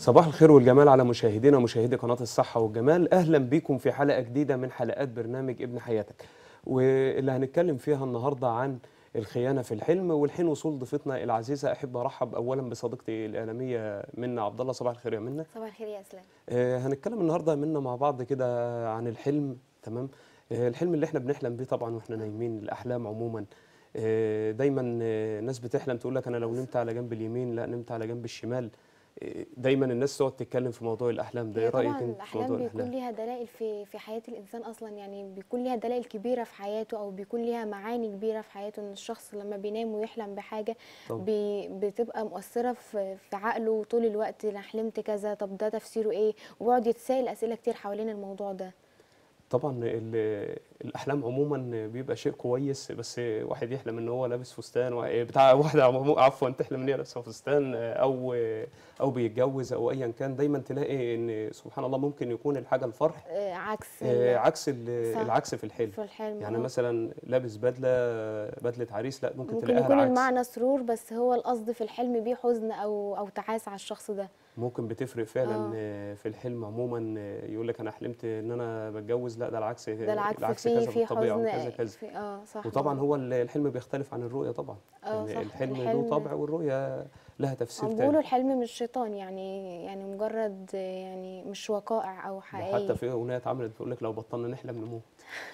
صباح الخير والجمال على مشاهدينا ومشاهدي قناة الصحة والجمال أهلا بكم في حلقة جديدة من حلقات برنامج ابن حياتك واللي هنتكلم فيها النهاردة عن الخيانة في الحلم والحين وصول ضيفتنا العزيزة أحب أرحب أولا بصديقتي الإعلامية منى عبد الله صباح الخير يا منى صباح الخير يا اسلام آه، هنتكلم النهارده منا مع بعض كده عن الحلم تمام آه، الحلم اللي احنا بنحلم بيه طبعا واحنا نايمين الاحلام عموما آه، دايما آه، ناس بتحلم تقول لك انا لو نمت على جنب اليمين لا نمت على جنب الشمال آه، دايما الناس تقعد تتكلم في موضوع الاحلام ده هي ايه رايك طبعا انت في الاحلام موضوع بيكون الاحلام ليها دلائل في في حياه الانسان اصلا يعني بيكون ليها دلائل كبيره في حياته او بيكون ليها معاني كبيره في حياته ان الشخص لما بينام ويحلم بحاجه طبعا. بي بتبقى مؤثره في في عقله طول الوقت انا حلمت كذا طب ده تفسيره ايه وبيقعد يتسائل اسئله كتير حوالين الموضوع ده طبعا ال- الاحلام عموما بيبقى شيء كويس بس واحد يحلم ان هو لابس فستان و- بتاع واحده عمو- عفوا تحلم ان هي لابسه فستان او او بيتجوز او ايا كان دايما تلاقي ان سبحان الله ممكن يكون الحاجه الفرح آه، عكس آه، ال- عكس ال- صح. العكس في الحلم في الحلم يعني آه. مثلا لابس بدله بدله عريس لا ممكن, ممكن تلاقيها يكون العكس المعنى سرور بس هو القصد في الحلم بيه حزن او او تعاسه على الشخص ده ممكن بتفرق فعلا آه. آه، في الحلم عموما آه، يقول لك انا حلمت ان انا بتجوز لا ده العكس ده العكس, العكس فيه كذا في في الطبيعه حزن وكذا كذا في اه صح وطبعا مظبوط. هو ال- الحلم بيختلف عن الرؤيه طبعا اه يعني صح الحلم له الحلم- طبع والرؤيه لها تفسير هم بيقولوا تاني الحلم مش شيطان يعني يعني مجرد يعني مش وقائع او ده حقيقي حتى في اغنيه اتعملت بتقول لك لو بطلنا نحلم نموت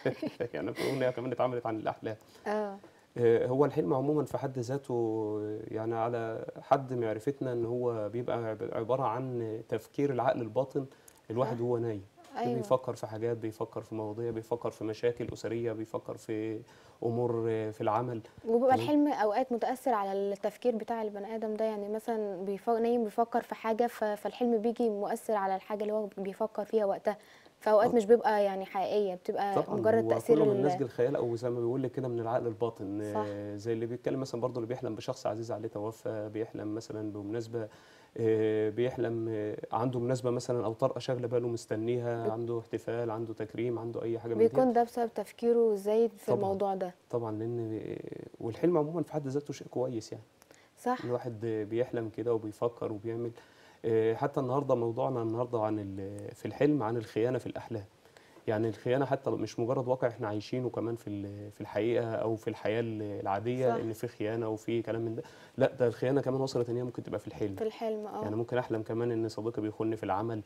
يعني في اغنيه كمان اتعملت عن الاحلام اه آه، هو الحلم عموما في حد ذاته آه، يعني على حد معرفتنا ان هو بيبقى عب- عباره عن تفكير العقل الباطن الواحد صح. وهو نايم ايوه بيفكر في حاجات بيفكر في مواضيع بيفكر في مشاكل اسريه بيفكر في امور آه، في العمل وبيبقى تمام. الحلم اوقات متاثر على التفكير بتاع البني ادم ده يعني مثلا بيف... نايم بيفكر في حاجه ف... فالحلم بيجي مؤثر على الحاجه اللي هو بيفكر فيها وقتها فاوقات آه. مش بيبقى يعني حقيقيه بتبقى طبعا مجرد هو تاثير كله من ال- نسج الخيال او زي ما بيقول لك كده من العقل الباطن صح. آه، زي اللي بيتكلم مثلا برضه اللي بيحلم بشخص عزيز عليه توفى بيحلم مثلا بمناسبه آه، بيحلم آه، عنده مناسبه مثلا او طرقه شاغله باله مستنيها بت- عنده احتفال عنده تكريم عنده اي حاجه من دي بيكون ده بسبب تفكيره زايد في طبعاً. الموضوع ده طبعا لان والحلم عموما في حد ذاته شيء كويس يعني صح الواحد بيحلم كده وبيفكر وبيعمل آه، حتى النهارده موضوعنا النهارده عن ال- في الحلم عن الخيانه في الاحلام يعني الخيانه حتى مش مجرد واقع احنا عايشينه كمان في ال- في الحقيقه او في الحياه العاديه صح. ان في خيانه وفي كلام من ده لا ده الخيانه كمان وصلت ان هي ممكن تبقى في الحلم في الحلم اه يعني ممكن احلم كمان ان صديقي بيخوني في العمل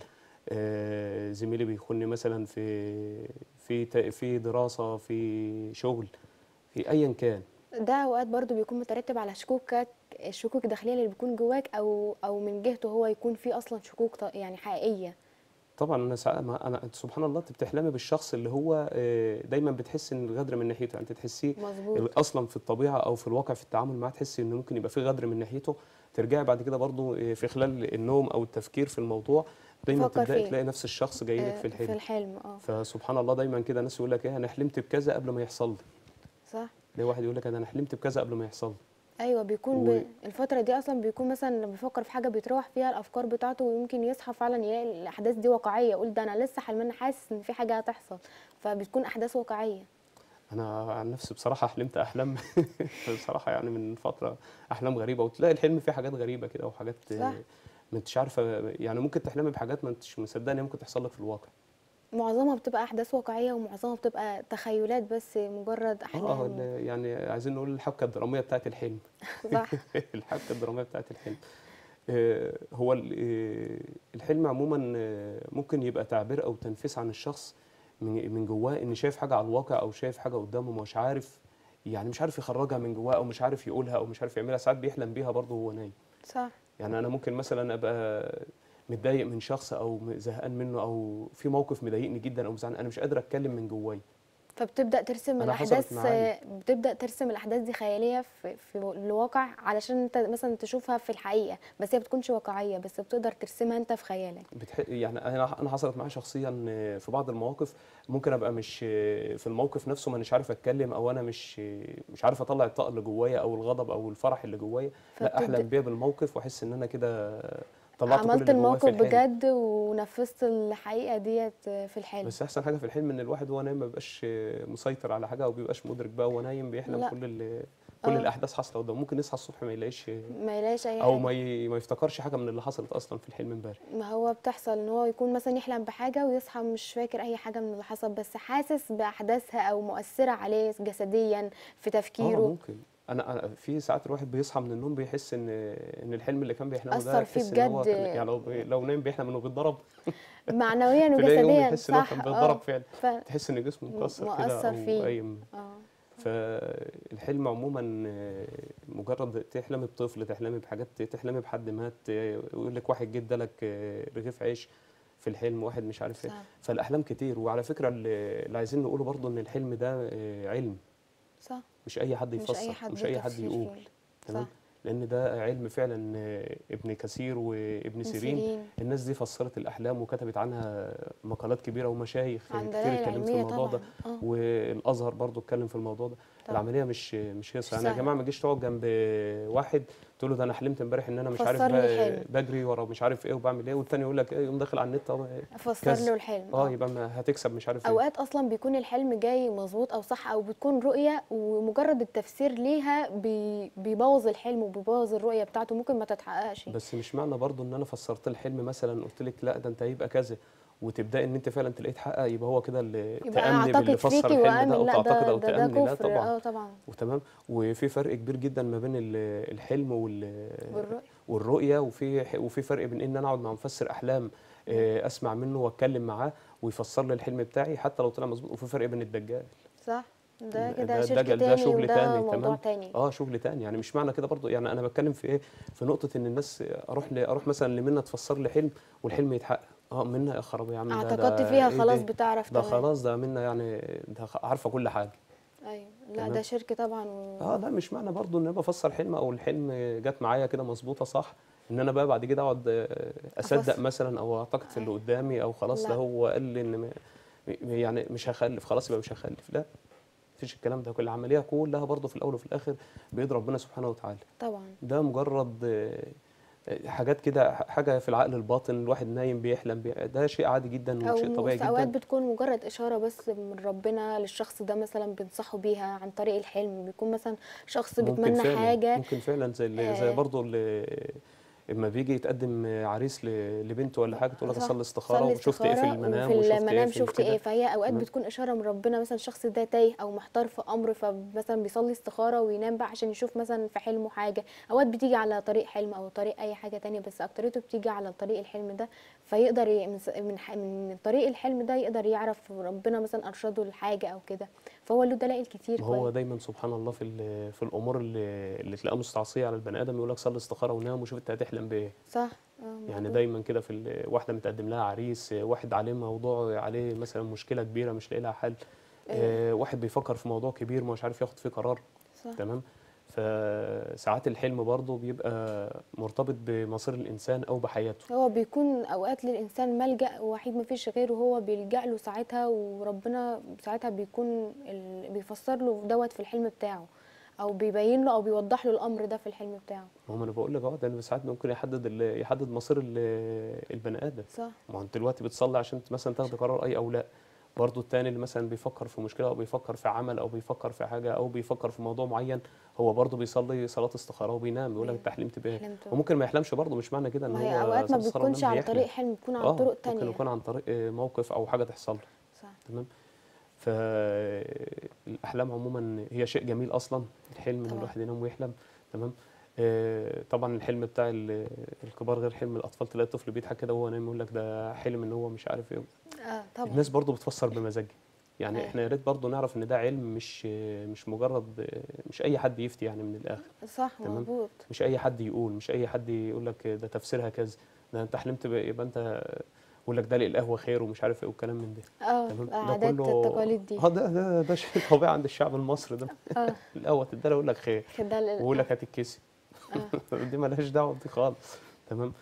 آه، زميلي بيخوني مثلا في في ت- في دراسه في شغل في ايا كان ده اوقات برضو بيكون مترتب على شكوكك الشكوك الداخليه اللي بيكون جواك او او من جهته هو يكون في اصلا شكوك ط- يعني حقيقيه طبعا انا سا... ما انا أنت سبحان الله انت بتحلمي بالشخص اللي هو آه، دايما بتحس ان الغدر من ناحيته يعني انت تحسيه مظبوط اصلا في الطبيعه او في الواقع في التعامل معاه تحسي ان ممكن يبقى في غدر من ناحيته ترجعي بعد كده برضو آه، في خلال النوم او التفكير في الموضوع دايما تفكر تبداي فيه. تلاقي نفس الشخص جاي لك آه، في في الحلم الحلم اه فسبحان الله دايما كده ناس يقول لك ايه انا حلمت بكذا قبل ما يحصل لي صح تلاقي واحد يقول لك انا حلمت بكذا قبل ما يحصل لي ايوه بيكون و- ب... الفتره دي اصلا بيكون مثلا لما بيفكر في حاجه بيتروح فيها الافكار بتاعته ويمكن يصحى فعلا يلاقي الاحداث دي واقعيه يقول ده انا لسه حلمان حاسس ان في حاجه هتحصل فبتكون احداث واقعيه انا عن نفسي بصراحه حلمت احلام بصراحه يعني من فتره احلام غريبه وتلاقي الحلم فيه حاجات غريبه كده وحاجات صح. ما انتش عارفه يعني ممكن تحلمي بحاجات ما انتش مصدقه ان هي ممكن تحصل لك في الواقع معظمها بتبقى احداث واقعيه ومعظمها بتبقى تخيلات بس مجرد اه احلام ال- يعني عايزين نقول الحبكه الدراميه بتاعت الحلم صح الحبكه الدراميه بتاعت الحلم آه، هو ال- آه، الحلم عموما آه، ممكن يبقى تعبير او تنفيس عن الشخص من من جواه ان شايف حاجه على الواقع او شايف حاجه قدامه مش عارف يعني مش عارف يخرجها من جواه او مش عارف يقولها او مش عارف يعملها ساعات بيحلم بيها برضه وهو نايم صح يعني انا ممكن مثلا ابقى متضايق من شخص او م- زهقان منه او في موقف مضايقني جدا او مزعلني انا مش قادر اتكلم من جواي فبتبدا ترسم أنا حصلت الاحداث معايا. بتبدا ترسم الاحداث دي خياليه في, في الواقع علشان انت مثلا تشوفها في الحقيقه بس هي بتكونش واقعيه بس بتقدر ترسمها انت في خيالك بتح... يعني انا انا حصلت معايا شخصيا في بعض المواقف ممكن ابقى مش في الموقف نفسه مانيش عارف اتكلم او انا مش مش عارف اطلع الطاقه اللي جوايا او الغضب او الفرح اللي جوايا لا فبتبدأ- احلم بيها بالموقف واحس ان انا كده طلعت كل عملت اللي جوايا في الموقف الحلم بجد ونفذت الحقيقه ديت في الحلم بس احسن حاجه في الحلم ان الواحد وهو نايم ما بيبقاش مسيطر على حاجه او بيبقاش مدرك بقى وهو نايم بيحلم لا. كل اللي كل آه. الاحداث حاصله قدامه ممكن يصحى الصبح ما يلاقيش ما يلاقيش اي او حاجه ما ي... ما يفتكرش حاجه من اللي حصلت اصلا في الحلم امبارح ما هو بتحصل ان هو يكون مثلا يحلم بحاجه ويصحى مش فاكر اي حاجه من اللي حصل بس حاسس باحداثها او مؤثره عليه جسديا في اه تفكيره ممكن انا انا في ساعات الواحد بيصحى من النوم بيحس ان ان الحلم اللي كان بيحلمه ده أثر فيه يحس ان هو بجد. كان- يعني لو, بي- لو نايم بيحلم انه بيتضرب معنويا تلاقي يوم وجسديا يحس ان هو صح كان اه بيتضرب فعلا ف... تحس ان جسمه م- مكسر كده مؤثر او فيه. قايم اه فالحلم عموما آه، مجرد تحلمي بطفل تحلمي بحاجات تحلمي بحد مات آه، يقول لك واحد جه ادالك آه، رغيف عيش في الحلم واحد مش عارف ايه صح فالاحلام كتير وعلى فكره اللي اللي عايزين نقوله برضو ان الحلم ده آه، علم صح مش اي حد مش يفسر اي حد مش له اي حد تفسير يقول فيه. تمام صح لان ده علم فعلا آه، ابن كثير وابن من سيرين سيرين الناس دي فسرت الاحلام وكتبت عنها مقالات كبيره ومشايخ عن كتير دلائل اتكلمت في علميه الموضوع ده طبعا اه والازهر برضو اتكلم في الموضوع ده طبعا العمليه مش مش هيصه مش يعني يا سهلة. جماعه ما تجيش تقعد جنب واحد تقول له ده انا حلمت امبارح ان انا مش عارف فسر لي ب- الحلم. بجري ورا مش عارف ايه وبعمل ايه والتاني يقول لك ايه يقوم داخل على النت أهو، افسر كذا. له الحلم اه يبقى ما هتكسب مش عارف ايه اوقات اصلا بيكون الحلم جاي مظبوط او صح او بتكون رؤيه ومجرد التفسير ليها بي بيبوظ الحلم وبيبوظ الرؤيه بتاعته ممكن ما تتحققش بس مش معنى برضو ان انا فسرت الحلم مثلا قلت لك لا ده انت هيبقى كذا وتبداي ان انت فعلا تلاقيه اتحقق يبقى هو كده اللي يبقى تامني باللي اعتقد فسر فيكي الحلم ده وامن او لا تعتقد ده او ده, ده تامني لا كفر طبعا اه طبعا وتمام وفي فرق كبير جدا ما بين ال- الحلم وال والرؤيه والرؤيه وفي وفي فرق بين ان انا اقعد مع مفسر احلام آه، اسمع منه واتكلم معاه ويفسر لي الحلم بتاعي حتى لو طلع مظبوط وفي فرق بين الدجال صح ده ده- كده ده- شركه ده- ده تاني شغل وده تاني، موضوع تمام؟ تاني اه شغل تاني يعني مش معنى كده برضو يعني انا بتكلم في ايه في نقطه ان الناس اروح ل... اروح مثلا لمنى تفسر لي حلم والحلم يتحقق اه منى يا خرابي يا عم ده- ده اعتقدت فيها إيه خلاص ده؟ بتعرف ده تمام خلاص ده منى يعني ده خ- عارفه كل حاجه ايوه لا تمام. ده شركه طبعا و... اه لا مش معنى برضو ان انا بفسر حلم او الحلم جت معايا كده مظبوطه صح ان انا بقى بعد كده اقعد آه، اصدق أفسر. مثلا او اعتقد في اللي قدامي او خلاص لا. ده هو قال لي ان م- م- يعني مش هخلف خلاص يبقى مش هخلف لا مفيش الكلام ده كل العمليه كلها برضو في الاول وفي الاخر بايد ربنا سبحانه وتعالى طبعا ده مجرد آه، آه، حاجات كده ح- حاجه في العقل الباطن الواحد نايم بيحلم بي... ده شيء عادي جدا او وشيء طبيعي في اوقات جدا بتكون مجرد اشاره بس من ربنا للشخص ده مثلا بينصحه بيها عن طريق الحلم بيكون مثلا شخص ممكن بيتمنى فعلا حاجه ممكن فعلا زي اللي- زي آه. برضه اللي اما بيجي يتقدم عريس ل- لبنته ولا حاجه تقول لك صح. اصلي استخاره صلي وشفت ايه في استخارة المنام وفي وشفت المنام في شفت كده. ايه فهي اوقات تمام. بتكون اشاره من ربنا مثلا الشخص ده تايه او محتار في امر فمثلا بيصلي استخاره وينام بقى عشان يشوف مثلا في حلمه حاجه اوقات بتيجي على طريق حلم او طريق اي حاجه تانية بس اكتريته بتيجي على طريق الحلم ده فيقدر ي- من س- من ح- من طريق الحلم ده يقدر يعرف ربنا مثلا ارشده لحاجه او كده فهو له دلائل كتير ما هو كويس دايما سبحان الله في ال- في الامور اللي, اللي تلاقيها مستعصيه على البني ادم يقول لك صلي استخاره ونام وشوف انت هتحلم بايه صح اه يعني مظبوط. دايما كده في ال- واحده متقدم لها عريس واحد عليه موضوع عليه مثلا مشكله كبيره مش لاقي لها حل آه، واحد بيفكر في موضوع كبير مش عارف ياخد فيه قرار صح تمام فساعات الحلم برضه بيبقى مرتبط بمصير الانسان او بحياته هو بيكون اوقات للانسان ملجا وحيد ما فيش غيره هو بيلجا له ساعتها وربنا ساعتها بيكون ال... بيفسر له دوت في الحلم بتاعه او بيبين له او بيوضح له الامر ده في الحلم بتاعه ما هو انا بقول لك اه ده ساعات ممكن يحدد ال- يحدد مصير ال- البني ادم صح ما هو انت دلوقتي بتصلي عشان مثلا تاخد قرار اي او لا برضه التاني اللي مثلا بيفكر في مشكله او بيفكر في عمل او بيفكر في حاجه او بيفكر في موضوع معين هو برضه بيصلي صلاه استخاره وبينام يقول لك انت حلمت بايه حلمت. وممكن ما يحلمش برضه مش معنى كده ان ما هو هي اوقات ما صلى استخارة بتكونش ونام عن هيحلم. طريق حلم بتكون عن اه طرق ممكن تانية يكون عن طريق آه، موقف او حاجه تحصل له صح تمام فالاحلام عموما هي شيء جميل اصلا الحلم ان طبعا. الواحد ينام ويحلم تمام آه، طبعا الحلم بتاع ال- الكبار غير حلم الاطفال تلاقي الطفل بيضحك كده وهو نايم يقول لك ده حلم ان هو مش عارف ايه اه طبعا الناس برضو بتفسر بمزاجها يعني أيوة. احنا يا ريت برضو نعرف ان ده علم مش مش مجرد مش اي حد يفتي يعني من الاخر صح تمام. مظبوط مش اي حد يقول مش اي حد يقول لك ده تفسيرها كذا ده انت حلمت بقى يبقى انت يقول لك ده القهوه خير ومش عارف ايه والكلام من ده اه تمام ده العادات كله التقاليد دي اه ده ده ده شيء طبيعي عند الشعب المصري ده اه القهوه تديها يقول لك خير كده ال- ويقول لك هتتكسي آه. دي مالهاش دعوه بدي خالص تمام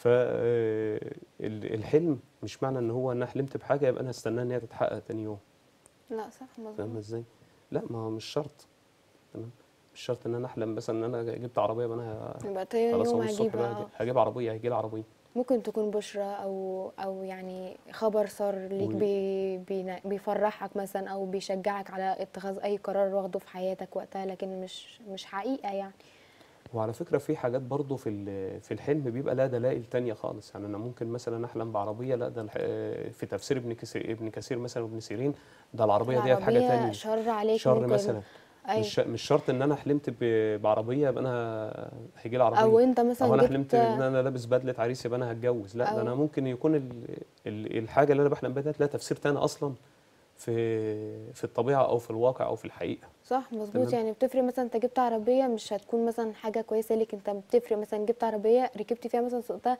فالحلم مش معنى ان هو انا حلمت بحاجه يبقى انا هستناها ان هي تتحقق تاني يوم لا صح فاهم مظبوط ازاي؟ لا ما هو مش شرط تمام مش شرط ان انا احلم مثلا ان انا جبت عربيه يبقى انا يبقى تاني خلاص يوم اقوم الصبح هجيبها بقى آه. هجيب عربيه هيجي لي عربيه ممكن تكون بشرى او او يعني خبر صار ليك و- بي بينا- بيفرحك مثلا او بيشجعك على اتخاذ اي قرار واخده في حياتك وقتها لكن مش مش حقيقة يعني وعلى فكرة في حاجات برضو في ال- في الحلم بيبقى لها دلائل تانية خالص يعني أنا ممكن مثلا أحلم بعربية لا ده الح- في تفسير ابن كثير ابن كثير مثلا وابن سيرين ده العربية ديت حاجة العربية تانية شر عليك شر ممكن مثلا أيوة. مش مش شرط إن أنا حلمت ب- بعربية يبقى أنا هيجي لي عربية او انت مثلا أو أنا جبت حلمت إن أنا لابس بدلة عريس يبقى أنا هتجوز لا ده أو- أنا ممكن يكون ال ال الحاجة اللي أنا بحلم بيها ديت لها تفسير تاني أصلا في في الطبيعة أو في الواقع أو في الحقيقة صح مظبوط تمام. يعني بتفرق مثلا انت جبت عربيه مش هتكون مثلا حاجه كويسه ليك انت بتفرق مثلا جبت عربيه ركبت فيها مثلا سوقتها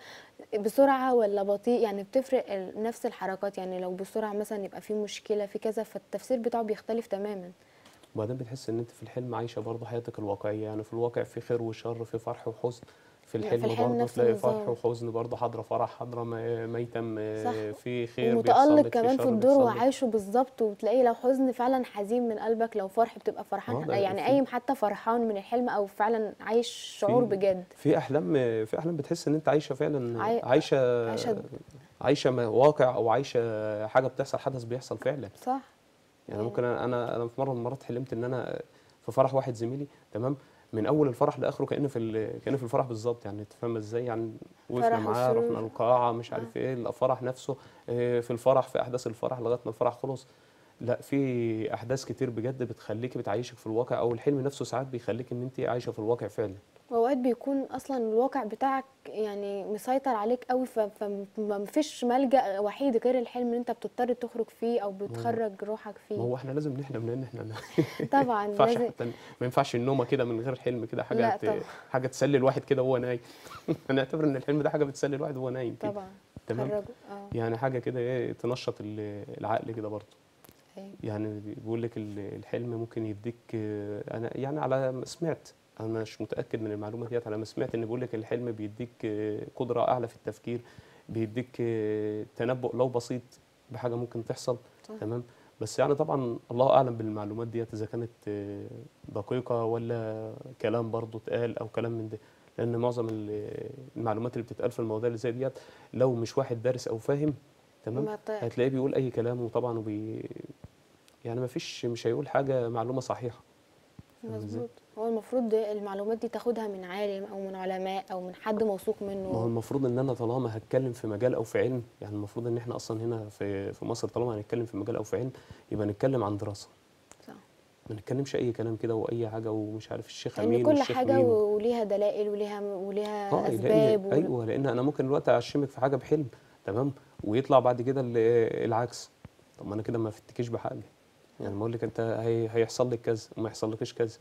بسرعه ولا بطيء يعني بتفرق ال- نفس الحركات يعني لو بسرعه مثلا يبقى في مشكله في كذا فالتفسير بتاعه بيختلف تماما وبعدين بتحس ان انت في الحلم عايشه برضه حياتك الواقعيه يعني في الواقع في خير وشر في فرح وحزن في لا، في الحلم الحلم برضه نفس تلاقي النظام. فرح وحزن برضه حاضره فرح حاضره م- ميتم آه، صح. في خير بيحصل ومتألق لك كمان شر في الدور بيحصل لك. وعايشه بالظبط وتلاقي لو حزن فعلا حزين من قلبك لو فرح بتبقى آه، فرحان ده يعني في- قايم حتى فرحان من الحلم او فعلا عايش شعور في- بجد في احلام في احلام بتحس ان انت عايشه فعلا عاي- عايشه عايشة- عايشه م- واقع او عايشه حاجه بتحصل حدث بيحصل فعلا صح يعني ممكن انا انا أنا في مره من المرات حلمت ان انا في فرح واحد زميلي تمام من اول الفرح لاخره كانه في ال- كانه في الفرح بالظبط يعني انت فاهمه ازاي يعني وقفنا فرح معاه وسرور. رحنا القاعه مش عارف ايه الفرح نفسه آه، في الفرح في احداث الفرح لغايه ما الفرح خلص لا في احداث كتير بجد بتخليكي بتعيشك في الواقع او الحلم نفسه ساعات بيخليك ان انت عايشه في الواقع فعلا واوقات بيكون اصلا الواقع بتاعك يعني مسيطر عليك قوي ف- فما فيش ملجأ وحيد غير الحلم اللي انت بتضطر تخرج فيه او بتخرج روحك ما فيه هو احنا لازم نحلم لان احنا ما طبعا ينفعش لازم حتى ما ينفعش النومه كده من غير حلم كده حاجه لا ت- طبعا. حاجه تسلي الواحد كده وهو نايم هنعتبر ان الحلم ده حاجه بتسلي الواحد وهو نايم كده طبعا تمام خرجوا اه يعني حاجه كده ايه تنشط ال- العقل كده برضه أيوة. يعني بيقول لك ال- الحلم ممكن يديك آه، انا يعني على ما سمعت انا مش متاكد من المعلومه ديت على ما سمعت ان بيقول لك الحلم بيديك آه، قدره اعلى في التفكير بيديك آه، تنبؤ لو بسيط بحاجه ممكن تحصل صح. تمام بس يعني طبعا الله اعلم بالمعلومات ديت اذا كانت آه، دقيقه ولا كلام برضه اتقال او كلام من ده لان معظم ال- المعلومات اللي بتتقال في المواضيع اللي زي ديت لو مش واحد دارس او فاهم تمام ما ط- هتلاقيه بيقول اي كلام وطبعا وبي يعني ما فيش مش هيقول حاجه معلومه صحيحه فاهم إزاي؟ مظبوط هو المفروض المعلومات دي تاخدها من عالم او من علماء او من حد موثوق ما هو منه المفروض ان انا طالما هتكلم في مجال او في علم يعني المفروض ان احنا اصلا هنا في في مصر طالما هنتكلم في مجال او في علم يبقى نتكلم عن دراسه صح. ما نتكلمش اي كلام كده واي حاجه ومش عارف الشيخ لان مين كل والشيخ حاجه مين و- وليها دلائل وليها وليها اه اسباب لان و... ايوه لان انا ممكن دلوقتي اعشمك في حاجه بحلم تمام ويطلع بعد كده ال- العكس طب ما انا كده ما فتكيش بحاجه يعني ما اقول لك انت هي هيحصل لك كذا وما يحصلكش كذا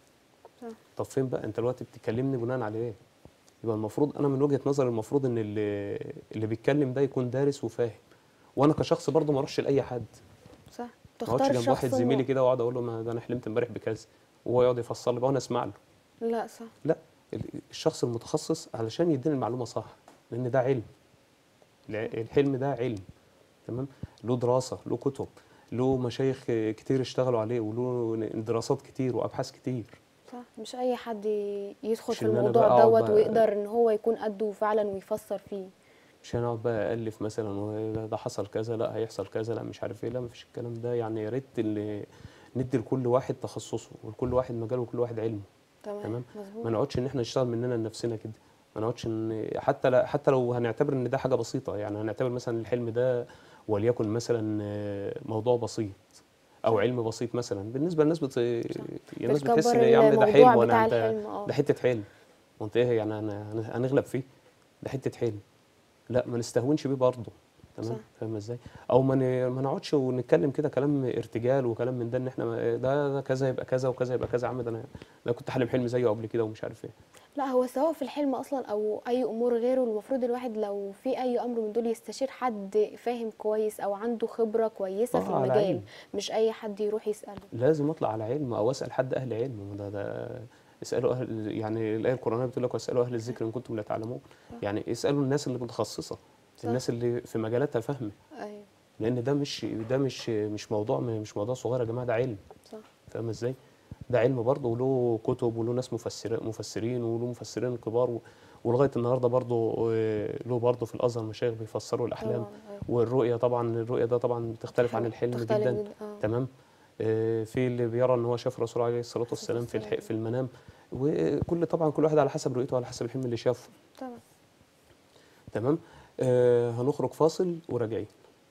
صح. طب فين بقى انت دلوقتي بتكلمني بناء على ايه يبقى المفروض انا من وجهه نظري المفروض ان اللي اللي بيتكلم ده يكون دارس وفاهم وانا كشخص برضه ما اروحش لاي حد صح ما اقعدش تختار جنب واحد شخص زميلي م- كده واقعد اقول له ما ده انا حلمت امبارح بكذا وهو يقعد يفسر لي بقى وانا اسمع له لا صح لا ال- الشخص المتخصص علشان يديني المعلومه صح لان ده علم الع- الحلم ده علم تمام له دراسه له كتب له مشايخ كتير اشتغلوا عليه وله دراسات كتير وابحاث كتير صح مش اي حد ي- يدخل مش في إن أنا الموضوع بقى أقعد دوت بقى- ويقدر ان هو يكون قده فعلا ويفسر فيه مش هنقعد بقى الف مثلا و- ده حصل كذا لا هيحصل كذا لا مش عارف ايه لا مفيش الكلام ده يعني يا ريت اللي ندي لكل واحد تخصصه ولكل واحد مجاله وكل واحد علمه تمام تمام. مظبوط ما نقعدش ان احنا نشتغل مننا لنفسنا كده ما نقعدش ان حتى لا حتى لو هنعتبر ان ده حاجه بسيطه يعني هنعتبر مثلا الحلم ده وليكن مثلا آه، موضوع بسيط او صح. علم بسيط مثلا بالنسبه للناس بت... الناس بتكبر بتحس ان يا عم ده الموضوع حلم ولا بتاع انت الحلم اه ده حته حلم وانت ايه يعني هن- هن- هنغلب فيه ده حته حلم لا ما نستهونش بيه برضه تمام صح. فاهم ازاي او ما ن- ما نقعدش ونتكلم كده كلام ارتجال وكلام من ده ان احنا ما- ده ده كذا يبقى كذا وكذا يبقى كذا يا عم ده انا ده كنت حالم حلم زيه قبل كده ومش عارف ايه لا هو سواء في الحلم اصلا او اي امور غيره المفروض الواحد لو في اي امر من دول يستشير حد فاهم كويس او عنده خبره كويسه آه، في على المجال علم. مش اي حد يروح يساله لازم اطلع على علم او اسال حد اهل علم ده ده اسالوا اهل يعني الايه القرانيه بتقول لك واسالوا اهل الذكر ان كنتم لا تعلمون صح. يعني اسالوا الناس اللي متخصصه صح. الناس اللي في مجالاتها فاهمه ايوه لان ده مش ده مش مش موضوع مش موضوع صغير يا جماعه ده علم صح فاهم ازاي ده علم برضه وله كتب وله ناس مفسر مفسرين وله مفسرين كبار و- ولغايه النهارده برضو آه، له برضو في الازهر مشايخ بيفسروا الاحلام طبعاً، أيوة. والرؤيه طبعا الرؤيه ده طبعا بتختلف عن الحلم تختلف جدا جدا اه تمام آه، في اللي بيرى ان هو شاف الرسول عليه الصلاه والسلام في الح- في المنام وكل طبعا كل واحد على حسب رؤيته على حسب الحلم اللي شافه طبعا تمام آه هنخرج فاصل وراجعين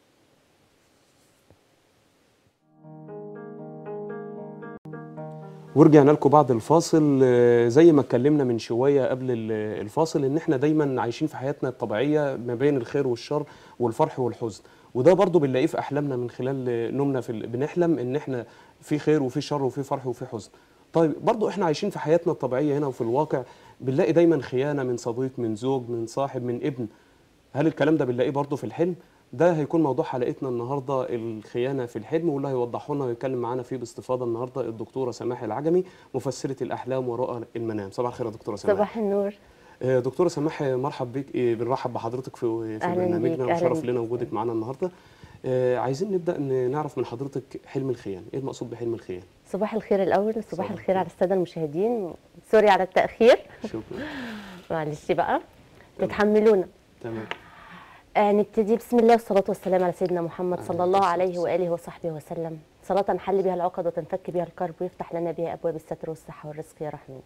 ورجعنا لكم بعد الفاصل آه، زي ما اتكلمنا من شويه قبل ال- الفاصل ان احنا دايما عايشين في حياتنا الطبيعيه ما بين الخير والشر والفرح والحزن وده برضو بنلاقيه في احلامنا من خلال آه، نومنا في ال- بنحلم ان احنا في خير وفي شر وفي فرح وفي حزن طيب برضو احنا عايشين في حياتنا الطبيعيه هنا وفي الواقع بنلاقي دايما خيانه من صديق من زوج من صاحب من ابن هل الكلام ده بنلاقيه برضه في الحلم ده هيكون موضوع حلقتنا النهارده الخيانه في الحلم واللي هيوضحه لنا ويتكلم معانا فيه باستفاضه النهارده الدكتوره سماح العجمي مفسره الاحلام ورؤى المنام صباح الخير يا دكتوره سماح صباح النور آه، دكتوره سماح مرحب بيك آه، بنرحب بحضرتك في في أهلاً برنامجنا بيك، أهلاً وشرف بيك. لنا وجودك معانا النهارده آه، عايزين نبدا ن- نعرف من حضرتك حلم الخيانه ايه المقصود بحلم الخيانه صباح الخير الاول صباح صباح الخير. الخير على الساده المشاهدين سوري على التاخير شكرا معلش بقى تتحملونا تمام آه نبتدي بسم الله والصلاه والسلام على سيدنا محمد عليه صلى الله الصلاة عليه والسلام. واله وصحبه وسلم صلاه نحل بها العقد وتنفك بها الكرب ويفتح لنا بها ابواب الستر والصحه والرزق يا رحمن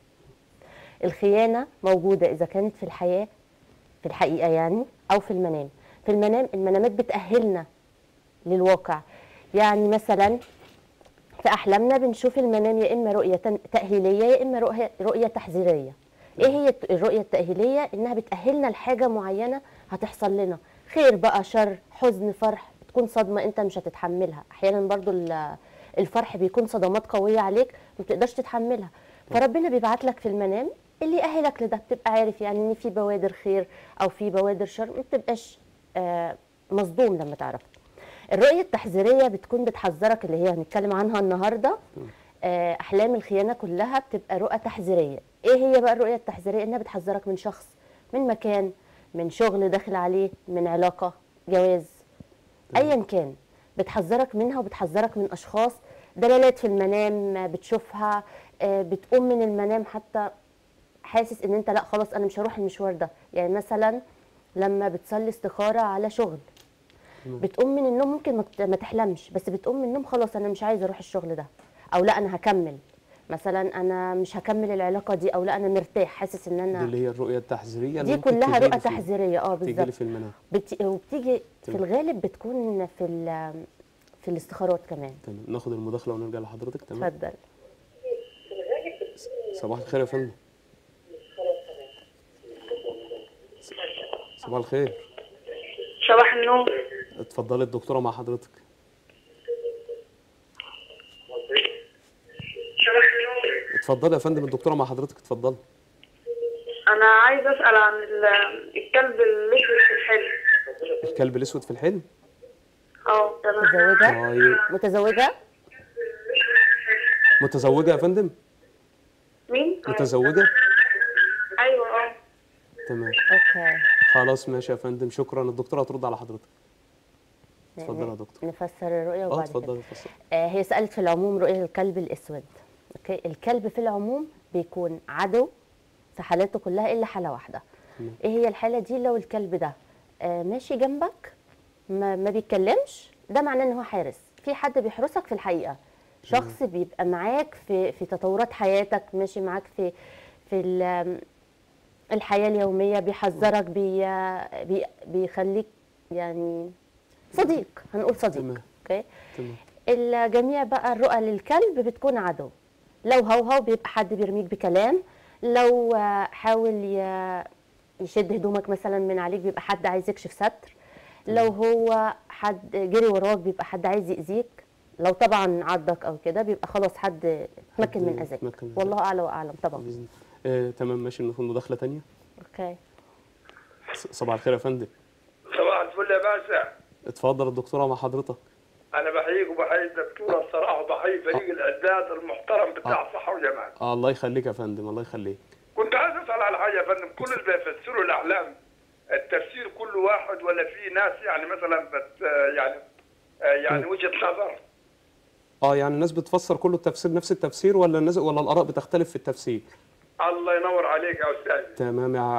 الخيانه موجوده اذا كانت في الحياه في الحقيقه يعني او في المنام في المنام المنامات بتاهلنا للواقع يعني مثلا في احلامنا بنشوف المنام يا اما رؤيه تن- تاهيليه يا اما رؤيه رؤيه تحذيريه ايه هي الت- الرؤيه التاهيليه انها بتاهلنا لحاجه معينه هتحصل لنا خير بقى شر حزن فرح تكون صدمه انت مش هتتحملها احيانا برضو ال- الفرح بيكون صدمات قويه عليك ما بتقدرش تتحملها فربنا بيبعت لك في المنام اللي يأهلك لده بتبقى عارف يعني ان في بوادر خير او في بوادر شر ما بتبقاش آه، مصدوم لما تعرفها الرؤية التحذيرية بتكون بتحذرك اللي هي هنتكلم عنها النهاردة آه، أحلام الخيانة كلها بتبقى رؤى تحذيرية إيه هي بقى الرؤية التحذيرية؟ إنها بتحذرك من شخص من مكان من شغل داخل عليه من علاقة جواز أيا كان بتحذرك منها وبتحذرك من أشخاص دلالات في المنام آه، بتشوفها آه، بتقوم من المنام حتى حاسس ان انت لا خلاص انا مش هروح المشوار ده يعني مثلا لما بتصلي استخاره على شغل بتقوم من النوم ممكن ما ت- ما تحلمش بس بتقوم من النوم خلاص انا مش عايزه اروح الشغل ده او لا انا هكمل مثلا انا مش هكمل العلاقه دي او لا انا مرتاح حاسس ان دي انا اللي هي الرؤيه التحذيريه اللي دي ممكن كلها تجيلي رؤى في- تحذيريه اه تجيلي بالظبط في المنام بت... وبتيجي في تمام. الغالب بتكون في ال... في الاستخارات كمان تمام ناخد المداخله ونرجع لحضرتك تمام اتفضل صباح الخير يا فندم صباح الخير صباح النور اتفضلي الدكتوره مع حضرتك صباح النور اتفضلي يا فندم الدكتوره مع حضرتك اتفضلي انا عايز اسال عن ال- الكلب الاسود في الحلم الكلب الاسود في الحلم اه تمام متزوجه طيب متزوجه متزوجه يا فندم مين متزوجه ايوه اه تمام اوكي خلاص ماشي يا فندم شكرا الدكتوره هترد على حضرتك اتفضل يا دكتور نفسر الرؤيه اه وبعد كده اتفضلي اتفضلي آه، هي سألت في العموم رؤية الكلب الأسود أوكي الكلب في العموم بيكون عدو في حالاته كلها إلا حالة واحدة تمام. إيه هي الحالة دي لو الكلب ده آه، ماشي جنبك ما, ما بيتكلمش ده معناه إن هو حارس في حد بيحرسك في الحقيقة شخص بيبقى معاك في في تطورات حياتك ماشي معاك في في ال- الحياة اليومية بيحذرك بي بي بيخليك يعني صديق هنقول صديق تمام. اوكي تمام الجميع بقى الرؤى للكلب بتكون عدو لو هوهو بيبقى حد بيرميك بكلام لو آه، حاول ي- يشد هدومك مثلا من عليك بيبقى حد عايز يكشف ستر لو هو حد جري وراك بيبقى حد عايز يأذيك لو طبعا عضك او كده بيبقى خلاص حد اتمكن من اذاك اتمكن من والله اعلى واعلم طبعا بإذن الله. آه تمام ماشي ناخد مداخله تانية اوكي ص- صباح الخير يا فندم صباح الفل يا باشا اتفضل الدكتوره مع حضرتك انا بحييك وبحيي الدكتوره الصراحه وبحيي فريق الاعداد المحترم بتاع صحه وجمال آه الله يخليك يا فندم الله يخليك كنت عايز اسال على حاجه يا فندم كل اللي بيفسروا الاحلام التفسير كل واحد ولا في ناس يعني مثلا بت يعني يعني وجهه نظر اه يعني الناس بتفسر كله التفسير نفس التفسير ولا الناس ولا الاراء بتختلف في التفسير الله ينور عليك يا استاذ تمام يا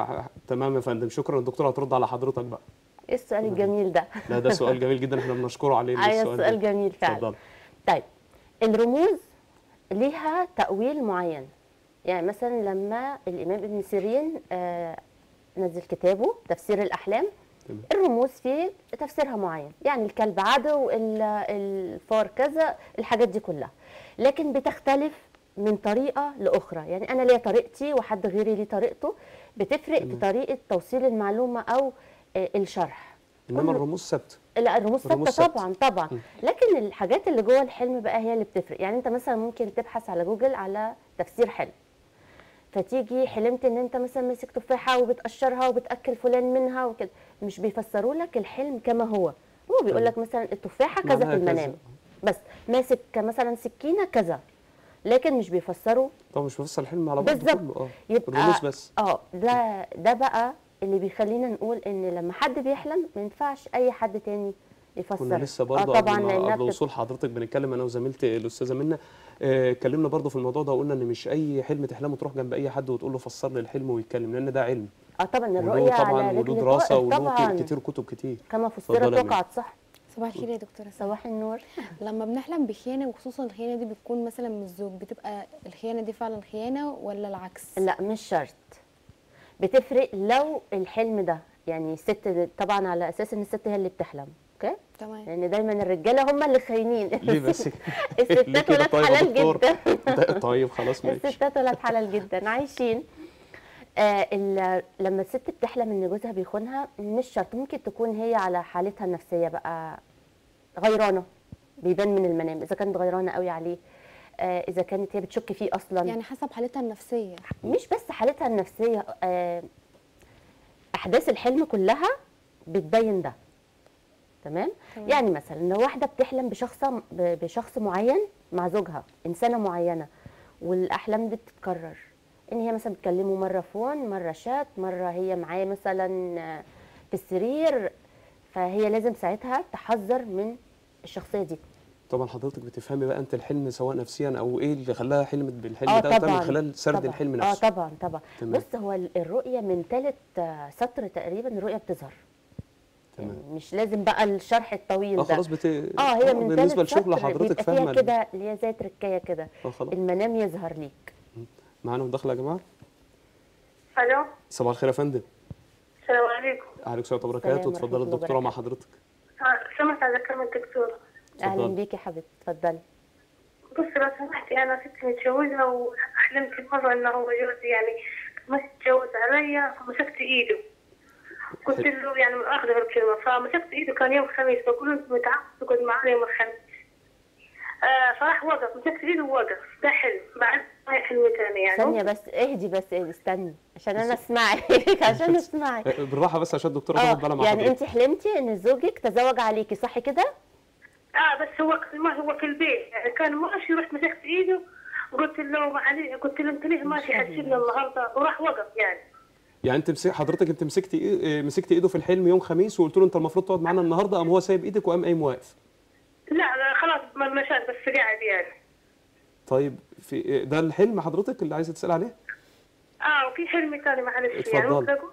تمام يا فندم شكرا الدكتوره هترد على حضرتك بقى ايه السؤال الجميل ده لا ده سؤال جميل جدا احنا بنشكره عليه ايوه السؤال سؤال ده. جميل فعلا اتفضل طيب الرموز ليها تأويل معين يعني مثلا لما الإمام ابن سيرين آه، نزل كتابه تفسير الأحلام تمام. الرموز فيه تفسيرها معين يعني الكلب عدو ال- الفار كذا الحاجات دي كلها لكن بتختلف من طريقة لأخرى يعني أنا ليا طريقتي وحد غيري ليه طريقته بتفرق في طريقة توصيل المعلومة أو آه، الشرح انما كل- الرموز ثابته لا الرموز الرموز ثابته ثابتة. طبعا طبعا م. لكن الحاجات اللي جوه الحلم بقى هي اللي بتفرق يعني انت مثلا ممكن تبحث على جوجل على تفسير حلم فتيجي حلمت ان انت مثلا ماسك تفاحه وبتقشرها وبتاكل فلان منها وكده مش بيفسروا لك الحلم كما هو هو بيقول لك مثلا التفاحه كذا معناها في كذا. المنام بس ماسك مثلا سكينه كذا لكن مش بيفسروا طبعا مش بفصل الحلم على بعض بالظبط. كله اه يبقى الرموز بس اه ده ده بقى اللي بيخلينا نقول ان لما حد بيحلم ما ينفعش اي حد تاني يفسر كنا لسه برضه اه قبل, طبعا ما- لانها قبل بتبقى- وصول حضرتك بنتكلم انا وزميلتي الاستاذه منى آه، اتكلمنا برضه في الموضوع ده وقلنا ان مش اي حلم تحلمه تروح جنب اي حد وتقول له فسر لي الحلم ويتكلم لان ده علم اه طبعا وله الرؤية طبعا على وله رجل دراسه طائر وله طبعا كتير كتب كتير كما اتفضلي فسرت يا ميرا. وقعت صح صباح الخير يا دكتوره سلمى صباح النور لما بنحلم بخيانه وخصوصا الخيانه دي بتكون مثلا من الزوج بتبقى الخيانه دي فعلا خيانه ولا العكس لا مش شرط بتفرق لو الحلم ده يعني الست دي- طبعا على اساس ان الست هي اللي بتحلم اوكي تمام لان دايما الرجاله هم اللي خاينين ليه بس ليه الستات كده ولاد طيب يا حلال دكتور؟ جدا ده- طيب خلاص ماشي الستات ولاد حلال جدا عايشين آه ال- لما الست بتحلم ان جوزها بيخونها مش شرط ممكن تكون هي على حالتها النفسيه بقى غيرانه بيبان من المنام اذا كانت غيرانه قوي عليه آه اذا كانت هي بتشك فيه اصلا يعني حسب حالتها النفسيه مش بس حالتها النفسيه آه احداث الحلم كلها بتبين ده تمام تمام. يعني مثلا لو واحده بتحلم بشخص بشخص معين مع زوجها انسانه معينه والاحلام دي بتتكرر ان هي مثلا بتكلمه مره فون مره شات مره هي معاه مثلا آه، في السرير فهي لازم ساعتها تحذر من الشخصيه دي طبعا حضرتك بتفهمي بقى انت الحلم سواء نفسيا او ايه اللي خلاها حلمت بالحلم اه ده وده طبعا من خلال سرد طبعا. الحلم اه نفسه طبعا طبعا تمام. بص هو ال- الرؤيه من ثالث سطر تقريبا الرؤيه بتظهر تمام. يعني مش لازم بقى الشرح الطويل اه ده خلاص بت... اه هي من بالنسبه ثالث لشغل سطر حضرتك بيبقى فاهمه فيها ال- كده اللي هي زي تركايه كده اه خلاص المنام يظهر ليك معانا مداخله يا جماعه الو صباح الخير يا فندم السلام عليكم عليكم السلام السلام وبركاته ورحمة اتفضلي الله الدكتوره مع وبركاته. حضرتك آه، سمعت على كلمة الدكتور اهلا اتفضلي. بيكي يا حبيبتي اتفضلي بص لو سمحتي انا ست متجوزة وحلمت مرة انه هو جوزي يعني ما تتجوز عليا فمسكت ايده قلت له يعني اخذ بالكلمة فمسكت ايده كان يوم خميس بقول له انت متعود تقعد معايا يوم الخميس آه فراح وقف مسكت ايده ووقف ده حلم بعد ما حلم ثاني يعني ثانيه بس اهدي بس اهدي استني عشان انا اسمعك عشان اسمعك آه، بالراحه بس عشان الدكتوره تاخد بالها اه مع يعني حضرتك انت حلمتي ان زوجك تزوج عليكي صح كده اه بس هو ما هو في البيت يعني كان ماشي رحت مسكت ايده وقلت له معلش قلت له انت ليه ماشي حتسيبنا النهارده وراح وقف يعني يعني انت مسك حضرتك انت مسكتي إيه... آه، مسكتي ايده في الحلم يوم خميس وقلت له انت المفروض تقعد معانا النهارده قام هو سايب ايدك وقام قايم واقف لا لا خلاص ما مشات بس قاعد يعني طيب في آه، ده الحلم حضرتك اللي عايزه تسال عليه اه وفي حلم ثاني معلش يعني اتفضل. ممكن اقول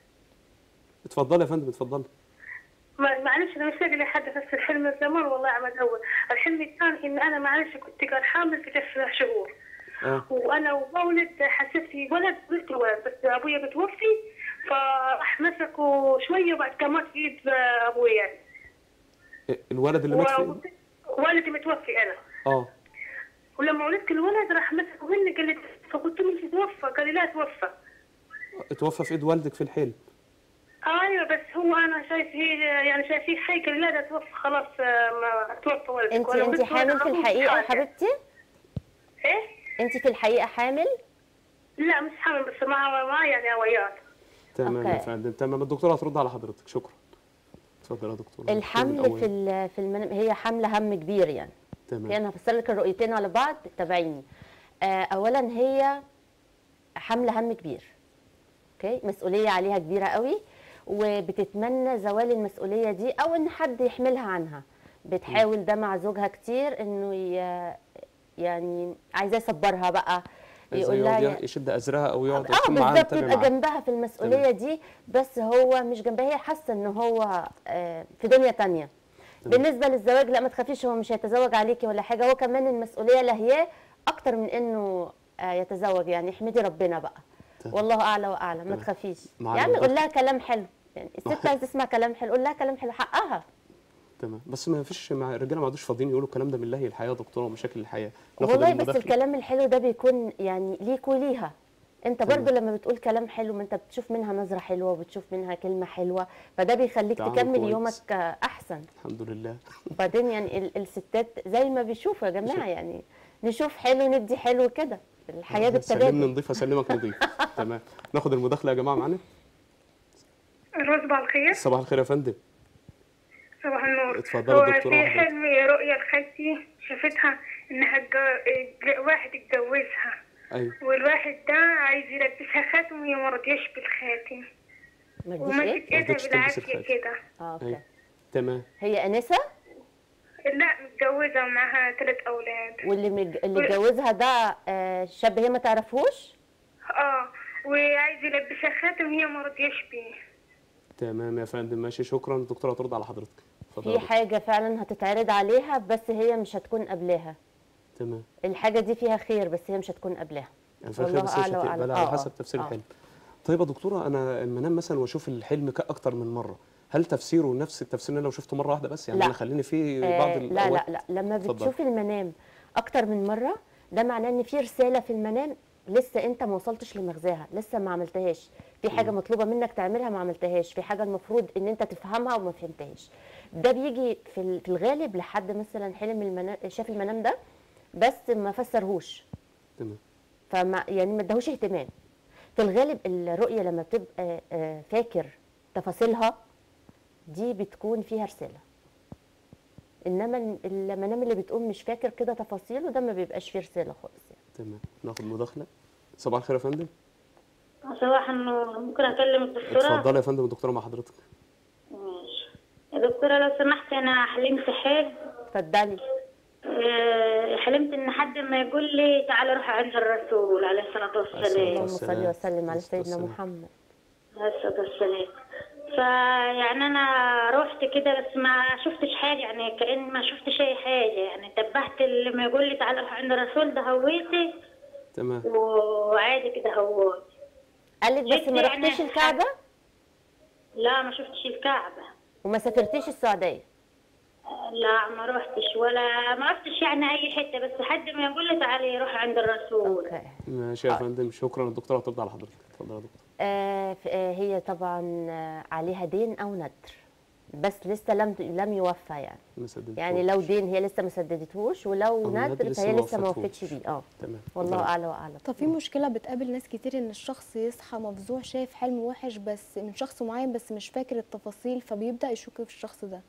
اتفضلي يا فندم اتفضلي ما- معلش انا مش لاقي لي حد بس الحلم الزمان والله عمل اول الحلم الثاني ان انا معلش كنت قاعد حامل في تسع شهور اه وانا ومولد حسيت في ولد قلت ولد بس ابويا بتوفي فراح مسكه شويه وبعد كان مات في ايد ابويا يعني آه، الولد اللي مات في و- والدي متوفي انا اه ولما ولدت الولد راح مسكه مني قال لي فقلت له مش توفى قال لي لا توفى اتوفى في ايد والدك في الحلم ايوه بس هو انا شايف هي يعني شايفيه حي قال لي لا ده توفى خلاص آه، ما توفى ولدك انت وأنا انت ولدت حامل ولد في أبوه الحقيقه يا حاجة. حبيبتي ايه انت في الحقيقه حامل لا مش حامل بس مع مع يعني وياه تمام يا أوكي. فندم تمام الدكتوره هترد على حضرتك شكرا اتفضل يا دكتور الحمل في ال- في المنام هي حمله هم كبير يعني تمام انا هفسر لك الرؤيتين على بعض تابعيني آه، اولا هي حمله هم كبير اوكي مسؤوليه عليها كبيره قوي وبتتمنى زوال المسؤوليه دي او ان حد يحملها عنها بتحاول ده مع زوجها كتير انه ي- يعني عايزاه يصبرها بقى عايزاه يقول لها يقعد يا- يشد ازرها او يقعد اه يكون معاها بالظبط يتابع يبقى معاها. جنبها في المسؤوليه دي بس هو مش جنبها هي حاسه ان هو آه، في دنيا تانية بالنسبه للزواج لا ما تخافيش هو مش هيتزوج عليكي ولا حاجه هو كمان المسؤوليه لهياه اكتر من انه آه، يتزوج يعني احمدي ربنا بقى تمام. والله اعلى واعلم ما تمام. تخافيش مع يعني الموضوع. قول لها كلام حلو يعني الست عايزه تسمع كلام حلو قول لها كلام حلو حقها تمام بس ما فيش مع الرجاله ما عادوش فاضيين يقولوا الكلام ده من لهي الحياه يا دكتوره ومشاكل الحياه ناخد والله بس المداخلة. الكلام الحلو ده بيكون يعني ليك وليها انت تمام. برضو لما بتقول كلام حلو ما انت بتشوف منها نظرة حلوة وبتشوف منها كلمة حلوة فده بيخليك تعامل تكمل كويس. يومك آه، احسن الحمد لله وبعدين يعني ال- الستات زي ما بيشوفوا يا جماعة يعني نشوف حلو ندي حلو كده الحياة سلمني بالتبادل نضيف اسلمك نضيف تمام ناخد المداخله يا جماعه معانا الو صباح الخير صباح الخير يا فندم صباح النور اتفضلي هو دكتورة في حضرتك. حلم رؤيا لخالتي شافتها انها اتج- ج- واحد اتجوزها ايوه والواحد ده عايز يلبسها خاتم وهي مرضيش بالخاتم ما تجيش وماسك ايه؟ ما ايدها رضتش تلبس بالعافية الخاتم. كده اه اوكي ايوه تمام هي انسة لا متجوزة ومعاها ثلاث أولاد واللي مج... اللي اتجوزها ده آه، شاب هي ما تعرفهوش اه وعايز يلبسها خاتم وهي مرضيش بيه تمام يا فندم ماشي شكرا الدكتوره هترد على حضرتك اتفضل في يا دكتور. حاجة فعلا هتتعرض عليها بس هي مش هتكون قبلها تمام الحاجة دي فيها خير بس هي مش هتكون قبلها يعني فيها خير والله بس مش أعلى هتقبلها وأعلم. على آه، حسب آه، تفسير آه. الحلم طيب يا دكتوره انا لما انام مثلا واشوف الحلم ك- اكتر من مره هل تفسيره نفس التفسير اللي انا لو شفته مره واحده بس يعني لا. انا خليني في آه، بعض لا الأوقات لا لا لما اتفضل. بتشوفي المنام اكتر من مره ده معناه ان في رساله في المنام لسه انت ما وصلتش لمغزاها لسه ما عملتهاش في حاجه مطلوبه منك تعملها ما عملتهاش في حاجه المفروض ان انت تفهمها وما فهمتهاش ده بيجي في ال- في الغالب لحد مثلا حلم المنام شاف المنام ده بس ما فسرهوش تمام فما يعني ما اداهوش اهتمام في الغالب الرؤيه لما بتبقى آه، فاكر تفاصيلها دي بتكون فيها رساله انما الم- المنام اللي بتقوم مش فاكر كده تفاصيله ده ما بيبقاش فيه رساله خالص يعني. تمام ناخد مداخله صباح الخير يا فندم صباح النور ممكن اكلم الدكتوره اتفضلي يا فندم الدكتوره مع حضرتك ماشي يا دكتوره لو سمحت انا حلمت حلم اتفضلي آه، حلمت ان حد ما يقول لي تعالى روح عند الرسول عليه الصلاه والسلام اللهم والسلام. صل وسلم على والصلاة سيدنا والسلام. محمد عليه الصلاه والسلام فيعني انا رحت كده بس ما شفتش حاجه يعني كأن ما شفتش اي حاجه يعني تبهت اللي ما يقول لي تعالى روح عند الرسول ده هويتي تمام وعادي كده هويت قال لك بس جيت ما يعني رحتيش الكعبه لا ما شفتش الكعبه وما سافرتيش السعوديه لا ما روحتش ولا ما رحتش يعني اي حته بس حد ما يقول لي تعالي روح عند الرسول اوكي ماشي يا فندم شكرا الدكتوره هترد على حضرتك اتفضل يا دكتور آه ف- آه هي طبعا آه، عليها دين او ندر بس لسه لم لم يوفى يعني ما سددتوش. يعني لو دين هي لسه ما سددتهوش ولو أو ندر ندر لسه فهي ما لسه ما وفتهوش. وفتش بيه اه تمام والله اتفضل. اعلى واعلم طب في مشكلة بتقابل ناس كتير ان الشخص يصحى مفزوع شايف حلم وحش بس من شخص معين بس مش فاكر التفاصيل فبيبدأ يشك في الشخص ده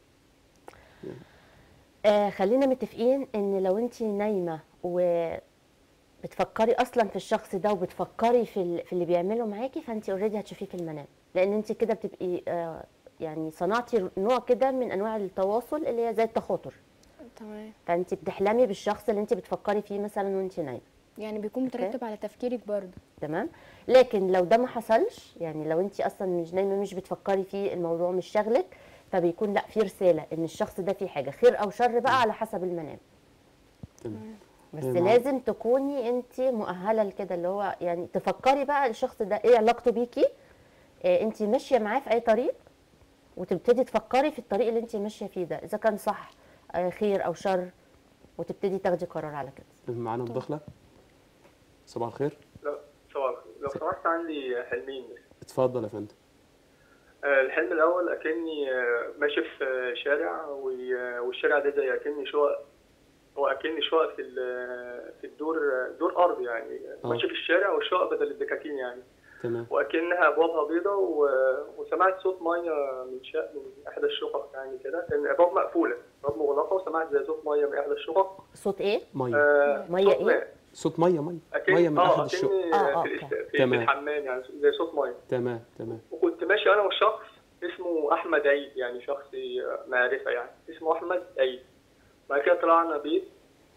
آه خلينا متفقين ان لو انت نايمه وبتفكري اصلا في الشخص ده وبتفكري في ال- في اللي بيعمله معاكي فانت اوريدي هتشوفيه في المنام لان انت كده بتبقي آه يعني صنعتي نوع كده من انواع التواصل اللي هي زي التخاطر تمام فانت بتحلمي بالشخص اللي انت بتفكري فيه مثلا وانت نايمه يعني بيكون أوكي. مترتب على تفكيرك برضه تمام لكن لو ده ما حصلش يعني لو انت اصلا مش نايمه مش بتفكري فيه الموضوع مش شاغلك فبيكون لا في رساله ان الشخص ده فيه حاجه خير او شر بقى على حسب المنام تمام بس إيه مع- لازم تكوني انت مؤهله لكده اللي هو يعني تفكري بقى الشخص ده ايه علاقته بيكي إيه انت ماشيه معاه في اي طريق وتبتدي تفكري في الطريق اللي انت ماشيه فيه ده اذا كان صح آه، خير او شر وتبتدي تاخدي قرار على كده معانا مداخله صباح الخير لا صباح الخير. لو سمحت عندي حلمين بس اتفضل يا فندم آه، الحلم الأول أكني آه، ماشي في آه، شارع و- والشارع ده زي أكني شقق هو أكني شقق في ال- في الدور دور أرض يعني آه. ماشي في الشارع والشقق بدل الدكاكين يعني تمام وأكنها أبوابها بيضة و- وسمعت صوت مية من شق من إحدى الشقق يعني كده لأن الأبواب مقفولة الأبواب مغلقة وسمعت زي صوت مية من إحدى الشقق صوت ايه ميه آه، مية صوت إيه؟ ماء. صوت ميه ميه أكن ميه من اه احد الشقق أكني آه، آه، في, أوكي. الاست- في, في تمام. الحمام يعني زي صوت مية تمام تمام وكنت ماشي انا وشخص اسمه احمد عيد يعني شخص معرفه يعني اسمه احمد عيد بعد كده طلعنا بيت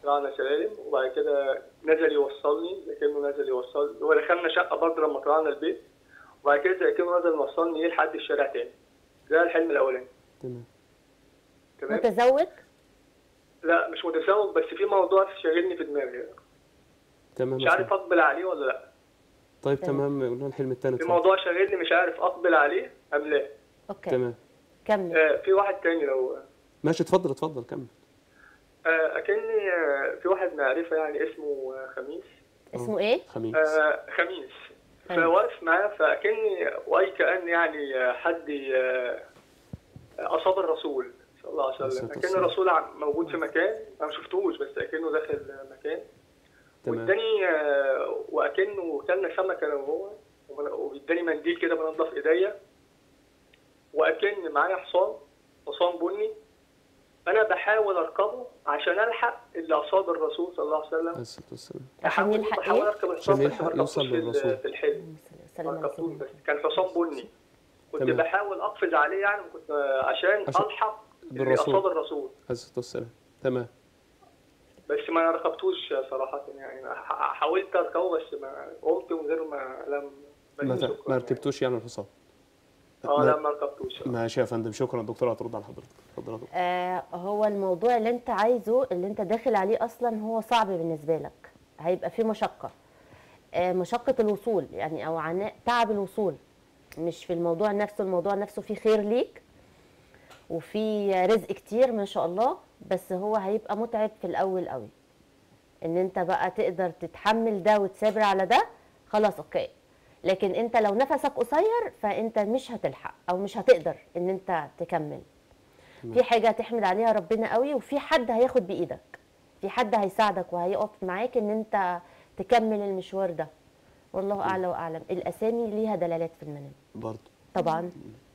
طلعنا سلالم وبعد كده نزل يوصلني زي كانه نزل يوصلني هو دخلنا شقه برضه لما طلعنا البيت وبعد كده زي كانه نزل يوصلني ايه لحد الشارع تاني ده الحلم الاولاني تمام تمام متزوج لا مش متزوج بس في موضوع شاغلني في دماغي تمام مش يا عارف فندم. اقبل عليه ولا لا طيب تمام قلنا الحلم الثاني في اتفضل موضوع شاغلني مش عارف اقبل عليه ام لا اوكي تمام كمل آه في واحد تاني لو ماشي اتفضل اتفضل كمل آه اكني آه في واحد معرفه يعني اسمه آه خميس اسمه ايه خميس آه خميس فواقف معاه فاكني واي كان يعني آه، حد آه، اصاب الرسول صلى الله عليه وسلم الصلاة اكن والسلام. الرسول عم- موجود في مكان انا ما شفتهوش بس اكنه داخل مكان تمام واداني آه، واكنه كلنا سمكه انا وهو ومن- واداني منديل كده بنضف ايديا واكن معايا حصان حصان بني انا بحاول اركبه عشان الحق اللي اصاب الرسول صلى الله عليه وسلم عليه الصلاة والسلام عشان بحاول- يلحق بحاول ايه؟ اركب الحصان عشان بس يلحق ما ركبتوش يوصل في ال- للرسول. في الحلم سلام ما على ركبتوش سيدنا بس كان حصان بني كنت تمام. بحاول اقفز عليه يعني كنت عشان عشان- الحق اللي بالرسول. اصاب الرسول عليه الصلاة والسلام تمام بس ما ركبتوش صراحه يعني ح- حاولت اركبه بس ما قمت من غير ما لم ما, شكراً ما ركبتوش يعني الحصان اه ما- لا ما ركبتوش ماشي يا فندم شكرا دكتور هترد على حضرتك اتفضل يا دكتور آه هو الموضوع اللي انت عايزه اللي انت داخل عليه اصلا هو صعب بالنسبه لك هيبقى فيه مشقه آه مشقه الوصول يعني او عناء تعب الوصول مش في الموضوع نفسه الموضوع نفسه فيه خير ليك وفي رزق كتير ما شاء الله بس هو هيبقى متعب في الاول قوي ان انت بقى تقدر تتحمل ده وتصبر على ده خلاص اوكي لكن انت لو نفسك قصير فانت مش هتلحق او مش هتقدر ان انت تكمل في حاجه تحمد عليها ربنا قوي وفي حد هياخد بايدك في حد هيساعدك وهيقف معاك ان انت تكمل المشوار ده والله اعلى واعلم الاسامي ليها دلالات في المنام برضه طبعا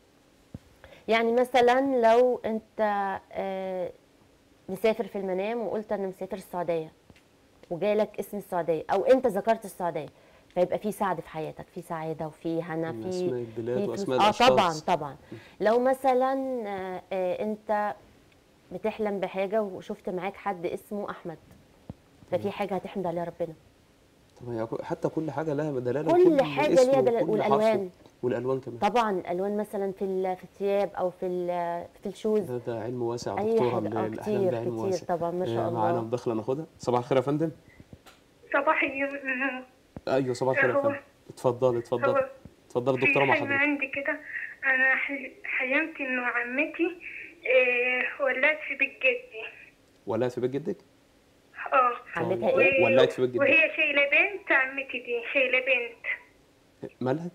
يعني مثلا لو انت آه، مسافر في المنام وقلت انا مسافر السعوديه وجالك اسم السعوديه او انت ذكرت السعوديه فيبقى في سعد في حياتك في سعاده وفي هنا من في أسماء البلاد في وأسماء فلوس. اه طبعا الأشخاص. طبعا لو مثلا آه، آه، انت بتحلم بحاجه وشفت معاك حد اسمه احمد ففي حاجه هتحمد عليها ربنا طب هي كو- حتى كل حاجه لها دلاله كل وكل حاجة اسم ليها دلالة، وكل حرف والألوان. والالوان كمان طبعا الالوان مثلا في ال- في الثياب او في ال- في الشوز ده ده علم واسع أي دكتوره حاجة. ال- آه، الاحلام كتير- ده علم كتير واسع طبعاً، ما شاء آه، الله. معانا مداخله ناخدها صباح الخير يا فندم صباح النور ايوه صباح الخير يا هو- فندم اتفضلي اتفضلي هو اتفضلي في دكتوره مع حلم حضرتك عندي كده انا حل- حلمت انه عمتي إيه ولدت في بيت جدي ولات في بيت جدك اه عمتها و- ايه؟ ولات في بيت جدك وهي شايله بنت عمتي دي شايله بنت مالها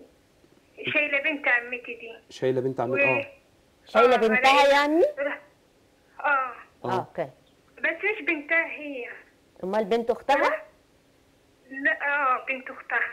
شايله بنت عمتي دي شايله بنت عمك و- اه شايله آه، بنتها عليا. يعني اه اه اه اوكي بس مش بنتها هي امال بنت اختها لا اه بنت اختها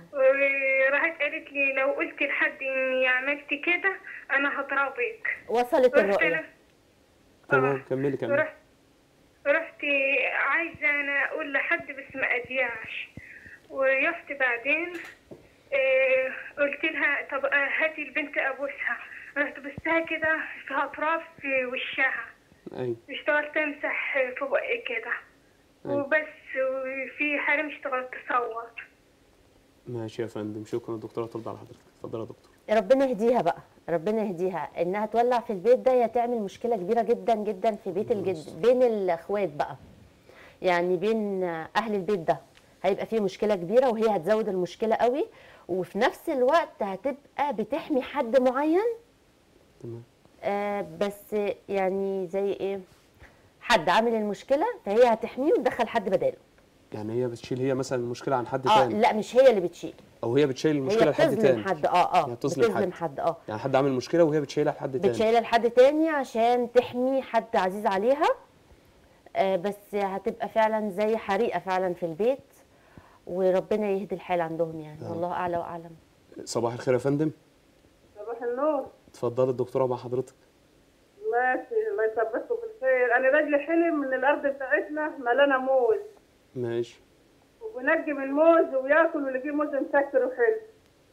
وراحت قالت لي لو قلت لحد اني عملت كده انا هضربك وصلت رحت الرؤيه انا تمام كملي كملي رحت رحت عايزة أنا أقول لحد بس ما أذيعش ويفت بعدين آه، قلت لها طب آه، هاتي البنت أبوسها رحت بستها كده في أطراف في وشها ايوه اشتغلت أمسح في بقي كده أيوة. وبس وفي حريم اشتغلت تصور ماشي يا فندم شكرا دكتوره ترد على حضرتك اتفضلي يا دكتور ربنا يهديها بقى ربنا يهديها انها تولع في البيت ده يا تعمل مشكله كبيره جدا جدا في بيت الجد بين الاخوات بقى يعني بين اهل البيت ده هيبقى فيه مشكله كبيره وهي هتزود المشكله قوي وفي نفس الوقت هتبقى بتحمي حد معين تمام آه بس يعني زي ايه حد عامل المشكله فهي هتحميه وتدخل حد بداله يعني هي بتشيل هي مثلا المشكله عن حد اه تاني لا مش هي اللي بتشيل او هي بتشيل هي المشكله لحد بتظلم تاني حد اه اه يعني بتظلم بتظلم حد. حد اه يعني حد عامل مشكله وهي بتشيلها لحد تاني بتشيلها لحد تاني عشان تحمي حد عزيز عليها آه، بس هتبقى فعلا زي حريقه فعلا في البيت وربنا يهدي الحال عندهم يعني آه. والله اعلى واعلم صباح الخير يا فندم صباح النور اتفضلي الدكتوره مع حضرتك ماشي الله يثبتكم بالخير انا راجلي حلم من الارض بتاعتنا ملانه موز ماشي وبنجم الموز وياكل ويلاقيه موز مسكر وحلو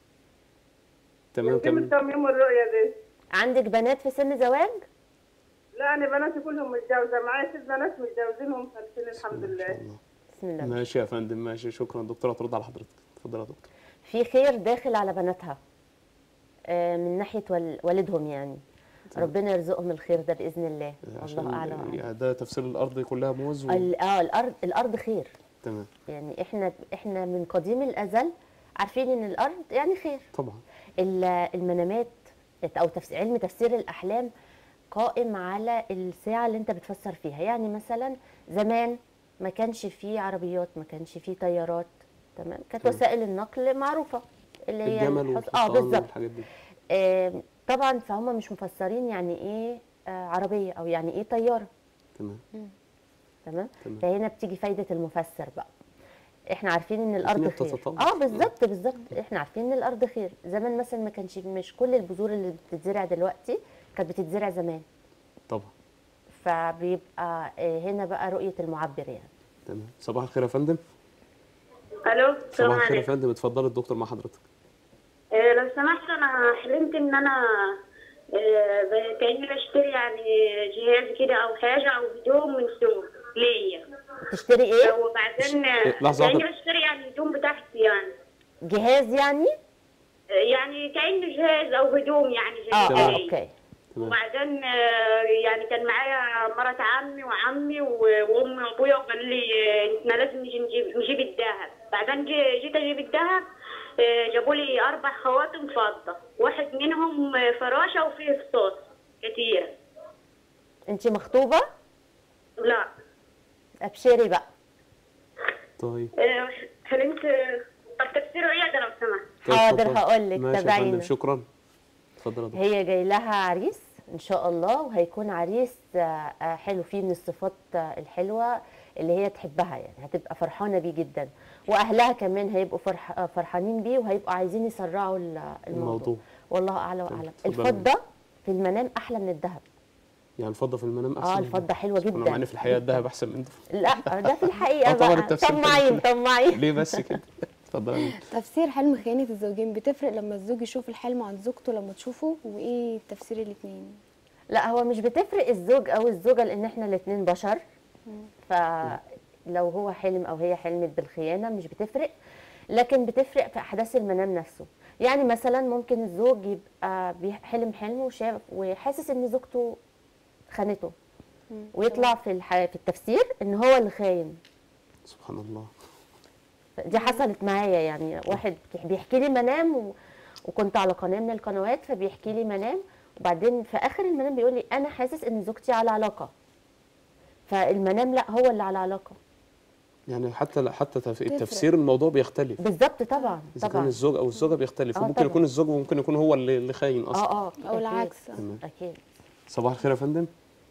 تمام يمكن من كمل كم يوم الرؤيه دي عندك بنات في سن زواج لا انا بناتي كلهم متجوزه معايا ست بنات متجوزينهم خالصين الحمد ما شاء لله الله بسم الله ماشي يا فندم ماشي شكرا دكتوره ترد على حضرتك اتفضل يا دكتور في خير داخل على بناتها آه، من ناحيه وال- والدهم يعني ربنا يرزقهم الخير ده باذن الله عشان الله اعلم وأعلم. يعني ده تفسير الارض كلها موز و... ال- اه الارض الارض خير تمام يعني احنا احنا من قديم الازل عارفين ان الارض يعني خير طبعا ال- المنامات او تفس- علم تفسير الاحلام قائم على الساعه اللي انت بتفسر فيها يعني مثلا زمان ما كانش فيه عربيات ما كانش فيه طيارات تمام كانت تمام. وسائل النقل معروفه اللي هي الجمل الحص- اه والحصان بالظبط والحاجات دي آه طبعا فهم مش مفسرين يعني ايه آه عربيه او يعني ايه طياره تمام تمام تمام. فهنا بتيجي فايده المفسر بقى احنا عارفين ان الارض الدنيا خير بتتطور. اه بالظبط بالظبط احنا عارفين ان الارض خير زمان مثلا ما كانش مش كل البذور اللي بتتزرع دلوقتي كانت بتتزرع زمان طبعا فبيبقى آه، هنا بقى رؤيه المعبر يعني تمام صباح الخير يا فندم الو السلام صباح الخير يا عليكم فندم اتفضل الدكتور مع حضرتك آه، لو سمحت انا حلمت ان انا آه، ب- كاني بشتري يعني جهاز كده او حاجه او هدوم من سوق ليا تشتري ايه وبعدين إيه، لحظة كاني واحدة. بشتري يعني هدوم بتاعتي يعني جهاز يعني آه، يعني كانه جهاز او هدوم يعني زي اه كده اه ليا. اوكي تمام وبعدين آه، يعني كان معايا مرات عمي وعمي و- وامي وابويا وقال لي آه، احنا لازم نجي نجيب نجيب الذهب بعدين جي- جيت اجيب الذهب آه، جابوا لي اربع خواتم فضه واحد منهم آه، فراشه وفيه فصوص كتيره انت مخطوبه لا ابشري بقى طيب آه، حلمت آه، طب تفسيره ايه ده لو سمحت طيب، حاضر اتفضل. هقول لك ماشي يا فندم تابعينا شكرا اتفضل يا دكتور هي جاي لها عريس ان شاء الله وهيكون عريس آه، آه، حلو فيه من الصفات آه، الحلوه اللي هي تحبها يعني هتبقى فرحانه بيه جدا واهلها كمان هيبقوا فرح آه، فرحانين بيه وهيبقوا عايزين يسرعوا ال- الموضوع الموضوع. والله اعلى واعلم اتفضل. الفضه في المنام احلى من الذهب يعني الفضه في المنام احسن اه من الفضه حلوه الذهب. جدا انا مع ان في الحقيقه الذهب احسن من ده لا ده في الحقيقه آه، طبعاً بقى التفسير كان طماعين كده. طماعين ليه بس كده اتفضل يا فندم. تفسير حلم خيانة الزوجين بتفرق لما الزوج يشوف الحلم عن زوجته لما تشوفه وايه تفسير الاتنين لا هو مش بتفرق الزوج او الزوجه لان احنا الاثنين بشر فلو هو حلم او هي حلمت بالخيانه مش بتفرق لكن بتفرق في احداث المنام نفسه يعني مثلا ممكن الزوج يبقى بيحلم حلم وشاف وحاسس ان زوجته خانته ويطلع في الح... في التفسير ان هو اللي خاين سبحان الله دي حصلت معايا يعني واحد بيحكي لي منام و... وكنت على قناه من القنوات فبيحكي لي منام وبعدين في اخر المنام بيقول لي انا حاسس ان زوجتي على علاقه فالمنام لا هو اللي على علاقه يعني حتى حتى تف- التفسير الموضوع بيختلف بالظبط طبعا اذا كان طبعا الزوج او الزوجه بيختلف آه، وممكن طبعاً. يكون الزوج وممكن يكون هو اللي اللي خاين اصلا اه اه او أكيد. العكس تمام. اكيد صباح الخير يا فندم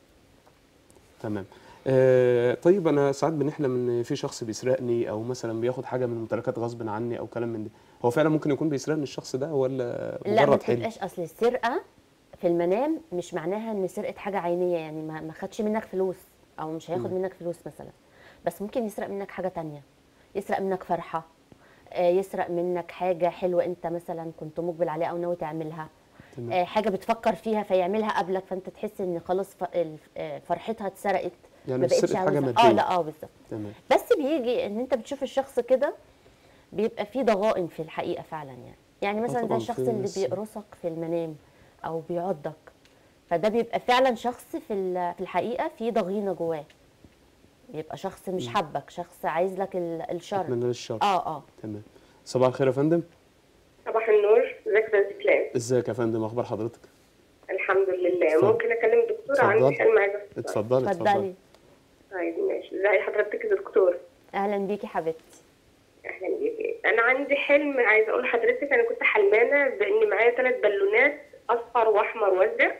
تمام آه طيب انا ساعات بنحلم ان في شخص بيسرقني او مثلا بياخد حاجه من ممتلكات غصب عني او كلام من ده هو فعلا ممكن يكون بيسرقني الشخص ده ولا لا ما مجرد حلم تبقاش اصل السرقه في المنام مش معناها ان سرقه حاجه عينيه يعني ما ما خدش منك فلوس او مش هياخد مم. منك فلوس مثلا بس ممكن يسرق منك حاجه تانية يسرق منك فرحه آه، يسرق منك حاجه حلوه انت مثلا كنت مقبل عليها او ناوي تعملها تمام. آه، حاجه بتفكر فيها فيعملها قبلك فانت تحس ان خلاص ف- ال- آه، فرحتها اتسرقت يعني ما مش بقتش سرقة حاجة عاوزة- مادية. اه لا اه بالظبط تمام بس بيجي ان انت بتشوف الشخص كده بيبقى فيه ضغائن في الحقيقه فعلا يعني يعني مثلا زي طبعاً الشخص في اللي ناس- بيقرصك في المنام او بيعضك فده بيبقى فعلا شخص في ال- في الحقيقه فيه ضغينه جواه بيبقى شخص مش حبك شخص عايز لك ال- الشر اتمنى للشر اه اه تمام صباح الخير يا فندم صباح النور ازيك يا استاذ اسلام ازيك يا فندم اخبار حضرتك الحمد لله اتفضل. ممكن اكلم الدكتور اتفضل. عندي حلم عايزه أسأله. اتفضلي اتفضلي اتفضلي طيب ماشي ازي حضرتك يا دكتور اهلا بيكي حبيبتي اهلا بيكي انا عندي حلم عايزه اقول لحضرتك انا كنت حلمانه بان معايا ثلاث بالونات اصفر واحمر وازرق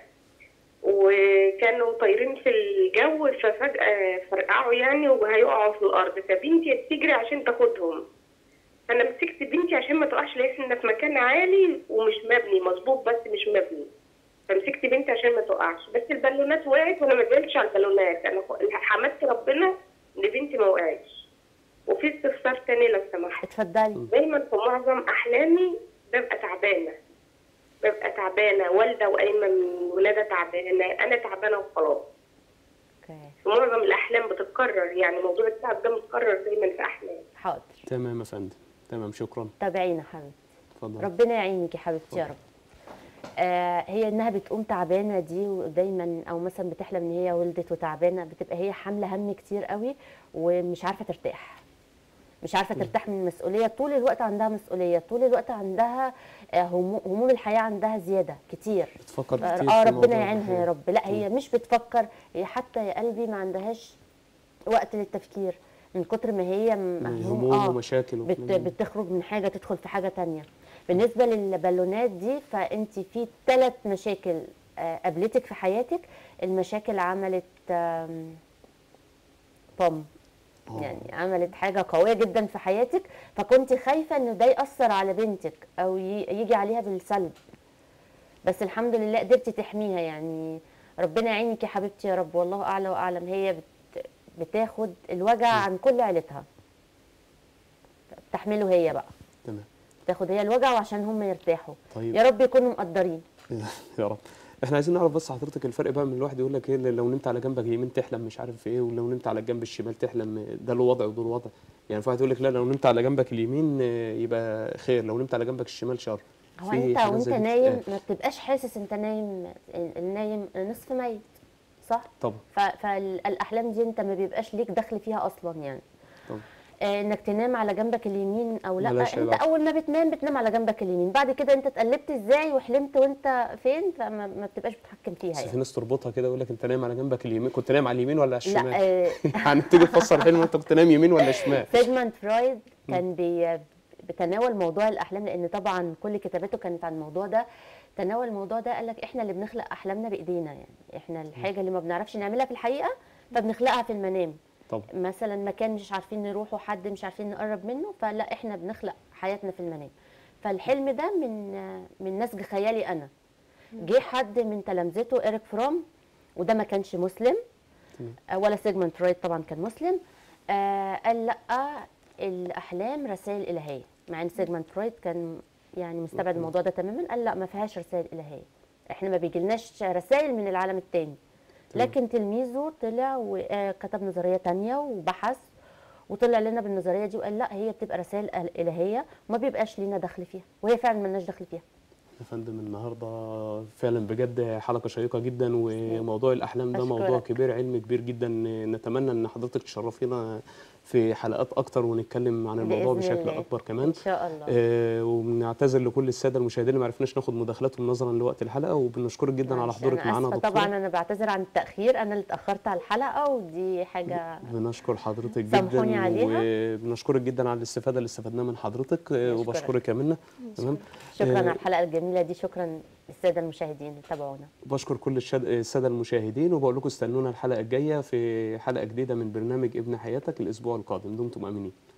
وكانوا طايرين في الجو ففجاه فرقعوا يعني وهيقعوا في الارض فبنتي تجري عشان تاخدهم فانا مسكت بنتي عشان ما تقعش لقيت انها في مكان عالي ومش مبني مظبوط بس مش مبني فمسكت بنتي عشان ما تقعش بس البالونات وقعت وانا ما زعلتش على البالونات انا حمدت ربنا ان بنتي ما وقعتش وفي استفسار تاني لو سمحت اتفضلي دايما في معظم احلامي ببقى تعبانه ببقى تعبانه والده وقايمه من ولاده تعبانه انا تعبانه وخلاص اوكي معظم الاحلام بتتكرر يعني موضوع التعب ده متكرر دايما في احلامي حاضر تمام يا فندم تمام شكرا تابعينا حبيبتي اتفضل ربنا يعينك يا حبيبتي يا رب آه هي انها بتقوم تعبانه دي ودايما او مثلا بتحلم ان هي ولدت وتعبانه بتبقى هي حامله هم كتير قوي ومش عارفه ترتاح مش عارفه ترتاح من المسؤوليه طول الوقت عندها مسؤوليه طول الوقت عندها آه، همو- هموم الحياه عندها زياده كتير بتفكر كتير اه في ربنا موضوع يعينها يا الحياة. رب لا هي مش بتفكر هي حتى يا قلبي ما عندهاش وقت للتفكير من كتر ما هي من مهموم هموم اه ومشاكل بت وكلام. بتخرج من حاجه تدخل في حاجه تانية بالنسبه للبالونات دي فانت في ثلاث مشاكل آه، قابلتك في حياتك المشاكل عملت آم، بوم آه. يعني عملت حاجه قويه جدا في حياتك فكنت خايفه انه ده ياثر على بنتك او ي- يجي عليها بالسلب بس الحمد لله قدرتي تحميها يعني ربنا يعينك يا حبيبتي يا رب والله اعلى واعلم هي بت بتاخد الوجع عن كل عيلتها تحمله هي بقى تمام تاخد هي الوجع وعشان هم يرتاحوا طيب. يا رب يكونوا مقدرين يا رب احنا عايزين نعرف بس حضرتك الفرق بقى من الواحد يقول لك ايه لو نمت على جنبك اليمين تحلم مش عارف ايه ولو نمت على الجنب الشمال تحلم ده له وضع وده له وضع يعني في واحد يقول لك لا لو نمت على جنبك اليمين آه، يبقى خير لو نمت على جنبك الشمال شر هو في انت حاجات وانت زي دي نايم بتتقال. ما بتبقاش حاسس انت نايم النايم نصف ميت صح طبعا ف- فالاحلام دي انت ما بيبقاش ليك دخل فيها اصلا يعني طبعا آه، انك تنام على جنبك اليمين او لا ملهاش انت علاقة. اول ما بتنام بتنام على جنبك اليمين بعد كده انت اتقلبت ازاي وحلمت وانت فين فما ما بتبقاش بتتحكم فيها بس في يعني ناس تربطها كده يقول لك انت نايم على جنبك اليمين كنت نايم على اليمين ولا على الشمال لا آه، يعني تيجي تفسر حلم وانت كنت نايم يمين ولا شمال سيجموند فرويد كان بي بتناول موضوع الاحلام لان طبعا كل كتاباته كانت عن الموضوع ده تناول الموضوع ده قال لك احنا اللي بنخلق احلامنا بايدينا يعني احنا الحاجه اللي ما بنعرفش نعملها في الحقيقه فبنخلقها في المنام طبعا مثلا مكان مش عارفين نروحه حد مش عارفين نقرب منه فلا احنا بنخلق حياتنا في المنام فالحلم ده من من نسج خيالي انا جه حد من تلامذته ايريك فروم وده ما كانش مسلم تمام. آه، ولا سيجموند فرويد طبعا كان مسلم آه قال لا الاحلام رسائل الهيه مع ان سيجموند فرويد كان يعني مستبعد الموضوع ده تماما قال لا ما فيهاش رسائل الهيه احنا ما بيجيلناش رسائل من العالم التاني لكن تلميذه طلع وكتب نظريه تانية وبحث وطلع لنا بالنظريه دي وقال لا هي بتبقى رسائل ال- الهيه وما بيبقاش لينا دخل فيها وهي فعلا ملناش دخل فيها يا فندم النهارده فعلا بجد حلقه شيقه جدا وموضوع الاحلام ده موضوع أشكرك. كبير علم كبير جدا نتمنى ان حضرتك تشرفينا في حلقات اكتر ونتكلم عن الموضوع بإذن بشكل الله. اكبر كمان ان شاء الله آه وبنعتذر لكل الساده المشاهدين اللي ما عرفناش ناخد مداخلاتهم نظرا لوقت الحلقه وبنشكرك جدا على معلش، حضورك أنا معانا آسفة دكتور طبعا انا بعتذر عن التاخير انا اللي اتاخرت على الحلقه ودي حاجه بنشكر حضرتك سامحوني جدا عليها. وبنشكرك جدا على الاستفاده اللي استفدناها من حضرتك آه، بشكرك. وبشكرك يا منى تمام شكرا آه، على الحلقه الجميله دي شكرا للساده المشاهدين اللي تابعونا بشكر كل الشد... الساده المشاهدين وبقول لكم استنونا الحلقه الجايه في حلقه جديده من برنامج ابن حياتك الاسبوع القادم دمتم امنين